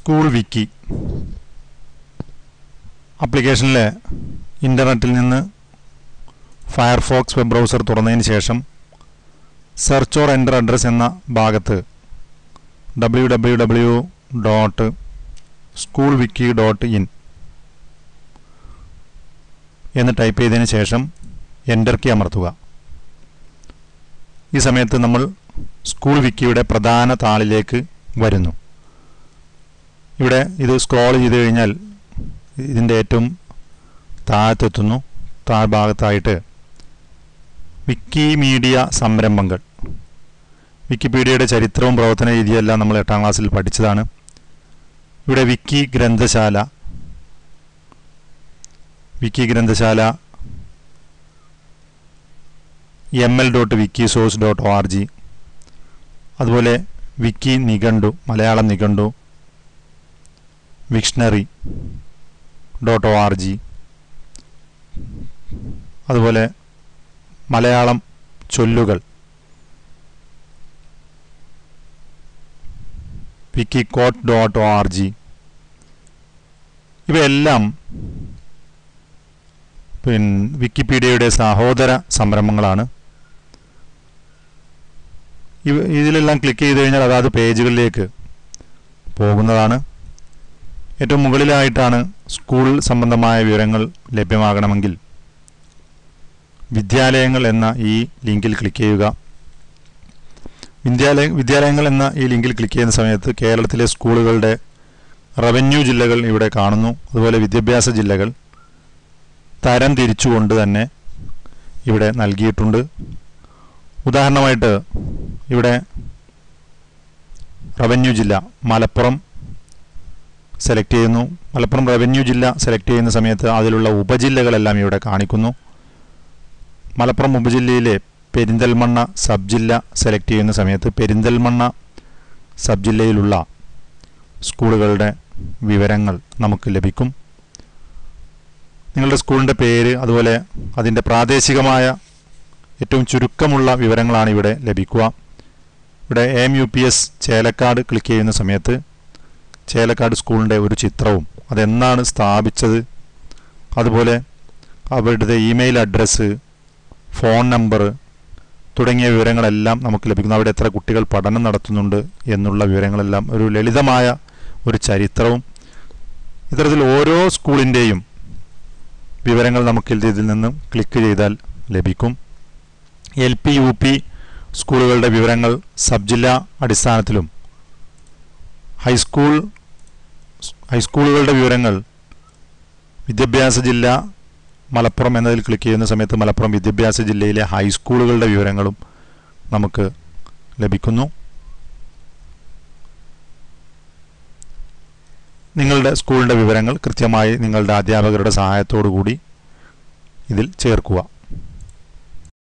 school വിക്കി ആപ്ലിക്കേഷനിലെ ഇൻ്റർനെറ്റിൽ നിന്ന് Firefox web browser തുറന്നതിന് ശേഷം സെർച്ച് ഓർ എൻ്റർ അഡ്രസ് എന്ന ഭാഗത്ത് W W W dot school wiki dot in എന്ന് ടൈപ്പ് ചെയ്തതിന് ശേഷം എൻ്റർ കീ അമർത്തുക ഈ സമയത്ത് നമ്മൾ സ്കൂൾ വിക്കിയുടെ പ്രധാന താളിലേക്ക് വരുന്നു ഇവിടെ ഇത് സ്ക്രോൾ ചെയ്ത് കഴിഞ്ഞാൽ ഇതിൻ്റെ ഏറ്റവും താഴത്തെത്തുന്നു താഴ്ഭാഗത്തായിട്ട് വിക്കിമീഡിയ സംരംഭങ്ങൾ വിക്കിപീഡിയയുടെ ചരിത്രവും പ്രവർത്തന രീതിയെല്ലാം നമ്മൾ എട്ടാം ക്ലാസ്സിൽ പഠിച്ചതാണ് ഇവിടെ വിക്കി ഗ്രന്ഥശാല വിക്കി ഗ്രന്ഥശാല M L dot wiki source dot O R G അതുപോലെ വിക്കി നിഘണ്ടു മലയാളം നിഘണ്ടു Wiktionary dot O R G അതുപോലെ മലയാളം ചൊല്ലുകൾ Wikiquote dot O R G ഇവയെല്ലാം പിന്നെ വിക്കിപീഡിയയുടെ സഹോദര സംരംഭങ്ങളാണ് ഇവ ഇതിലെല്ലാം ക്ലിക്ക് ചെയ്ത് കഴിഞ്ഞാൽ അതാത് പേജുകളിലേക്ക് പോകുന്നതാണ് ഏറ്റവും മുകളിലായിട്ടാണ് സ്കൂൾ സംബന്ധമായ വിവരങ്ങൾ ലഭ്യമാകണമെങ്കിൽ വിദ്യാലയങ്ങൾ എന്ന ഈ ലിങ്കിൽ ക്ലിക്ക് ചെയ്യുക വിദ്യാലയ വിദ്യാലയങ്ങൾ എന്ന ഈ ലിങ്കിൽ ക്ലിക്ക് ചെയ്യുന്ന സമയത്ത് കേരളത്തിലെ സ്കൂളുകളുടെ റവന്യൂ ജില്ലകൾ ഇവിടെ കാണുന്നു അതുപോലെ വിദ്യാഭ്യാസ ജില്ലകൾ തരം തിരിച്ചുകൊണ്ട് തന്നെ ഇവിടെ നൽകിയിട്ടുണ്ട് ഉദാഹരണമായിട്ട് ഇവിടെ റവന്യൂ ജില്ല മലപ്പുറം സെലക്ട് ചെയ്യുന്നു മലപ്പുറം റവന്യൂ ജില്ല സെലക്ട് ചെയ്യുന്ന സമയത്ത് അതിലുള്ള ഉപജില്ലകളെല്ലാം ഇവിടെ കാണിക്കുന്നു മലപ്പുറം ഉപജില്ലയിലെ പെരിന്തൽമണ്ണ സബ് ജില്ല സെലക്ട് ചെയ്യുന്ന സമയത്ത് പെരിന്തൽമണ്ണ സബ് ജില്ലയിലുള്ള സ്കൂളുകളുടെ വിവരങ്ങൾ നമുക്ക് ലഭിക്കും നിങ്ങളുടെ സ്കൂളിൻ്റെ പേര് അതുപോലെ അതിൻ്റെ പ്രാദേശികമായ ഏറ്റവും ചുരുക്കമുള്ള വിവരങ്ങളാണ് ഇവിടെ ലഭിക്കുക ഇവിടെ M U P S Chelakkad click ചെയ്യുന്ന സമയത്ത് ചേലക്കാട് സ്കൂളിൻ്റെ ഒരു ചിത്രവും അതെന്നാണ് സ്ഥാപിച്ചത് അതുപോലെ അവരുടെ ഇമെയിൽ അഡ്രസ്സ് ഫോൺ നമ്പർ തുടങ്ങിയ വിവരങ്ങളെല്ലാം നമുക്ക് ലഭിക്കുന്നു അവിടെ എത്ര കുട്ടികൾ പഠനം നടത്തുന്നുണ്ട് എന്നുള്ള വിവരങ്ങളെല്ലാം ഒരു ലളിതമായ ഒരു ചരിത്രവും ഇത്തരത്തിൽ ഓരോ സ്കൂളിൻ്റെയും വിവരങ്ങൾ നമുക്ക് ഇതിൽ നിന്നും ക്ലിക്ക് ചെയ്താൽ ലഭിക്കും എൽ പി യു പി സ്കൂളുകളുടെ വിവരങ്ങൾ സബ് ജില്ലാ അടിസ്ഥാനത്തിലും ഹൈസ്കൂൾ ഹൈസ്കൂളുകളുടെ വിവരങ്ങൾ വിദ്യാഭ്യാസ ജില്ല മലപ്പുറം എന്നതിൽ ക്ലിക്ക് ചെയ്യുന്ന സമയത്ത് മലപ്പുറം വിദ്യാഭ്യാസ ജില്ലയിലെ ഹൈസ്കൂളുകളുടെ വിവരങ്ങളും നമുക്ക് ലഭിക്കുന്നു നിങ്ങളുടെ സ്കൂളിൻ്റെ വിവരങ്ങൾ കൃത്യമായി നിങ്ങളുടെ അധ്യാപകരുടെ സഹായത്തോടു കൂടി ഇതിൽ ചേർക്കുക